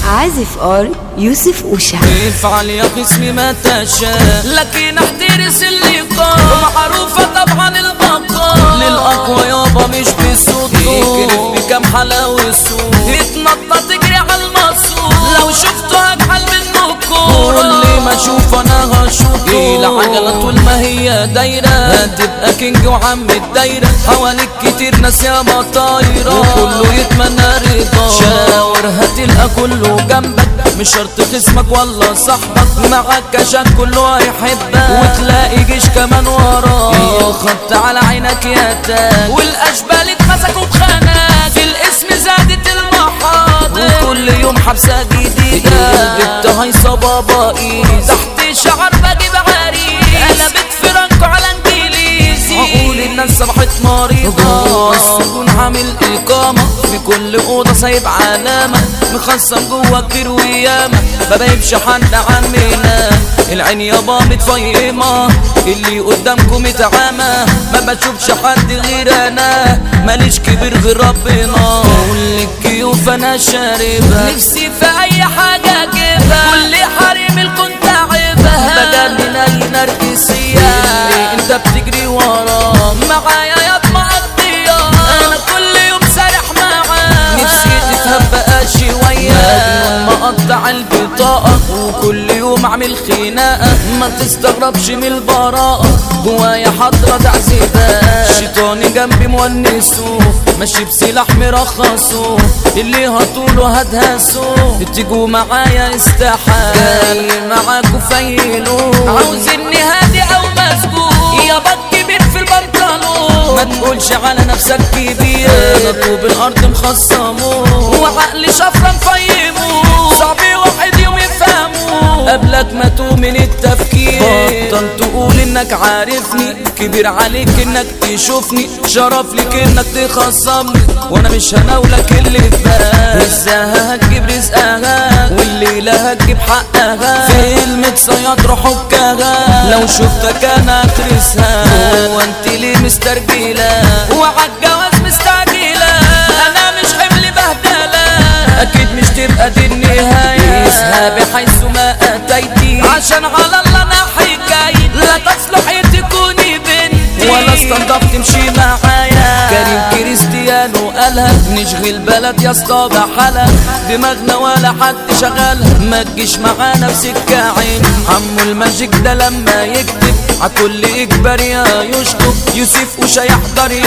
عازف ار يوسف اوشا افعل يا قسمي ما تشاء لكن احترس اللقاء معروفة طبعا البقاء للأقوى يابا مش بصوت يكرف بكام حلاوة السوق يتنطط تجري على المقصود لو شفتوا هجحل منكم واللي ما اشوف انا هشوفه ايه العجلة طول ما هي دايرة هتبقى كينج وعم الدايرة حواليك كتير ناس ياما طايرة وكله يتمنى رضا شاورها تلقى كله جنبك مش شرط خصمك ولا صاحبك معاك كشك كله هيحبك وتلاقي جيش كمان وراك يا خط على عينك يا تاج والاشبال اتمسكوا بخانات في الاسم زادت المحاضر وكل يوم حبسه جديده جبت هيصه بابا ايز تحت شعر بجيب عريس قلبت فرنكو على انجليزي عقول الناس صبحت مريضة السجون عامل إقامة في كل أوضة سايب علامة مخصم جوا كتير وياما ما بيبش حد عننا العين يابا متفيمة اللي قدامكم اتعامى ما بشوفش حد غير انا ماليش كبير غير ربنا كل الكيوف انا شاربها نفسي في اي حاجة اجيبها كل حريم الكون تعبها بجنن اي نرجسية اللي انت بتجري وراه معايا يا مقضية انا كل يوم سارح معاه نفسي تفهم بقى شوية مجنون مقطع البطاقة وكل يوم اعمل خناقة ما تستغربش من البراءة جوايا حضرة تعذيبات شيطاني جنبي مونسه ماشي بسلاح مرخصه اللي هطوله هدهسه تيجوا معايا استحال جاي معاكوا فيلو عاوزني هادي او مسجون يا بط كبير في البنطلون ما تقولش على نفسك كبير انا طوب الارض مخصمه وعقلي شفرة مفيمه صعب واحد يوم يفهمه قبلك ما من التفكير بطل تقول انك عارفني كبير عليك انك تشوفني شرف ليك انك تخصمني وانا مش هناولك اللي في بالك وازاي هتجيب رزقها والليلة هتجيب حقها في المتصيد روح حكها لو شفتك انا اكرسها هو انت ليه مسترجلة وعالجواز مستعجلة انا مش حمل بهدلة اكيد مش تبقى دي النهاية اذهبي حيث ما اتيتي عشان على الله انا حكاية لا تصلحي تكوني بنتي ولا استنضف تمشي معايا كريم كريستيانو قالها نشغل بلد يا اسطى بحالها دماغنا ولا حد شغالها ما تجيش معانا في سكة عين عمو الماجيك ده لما يكتب عكل اجباري يشطب يوسف وش يحضر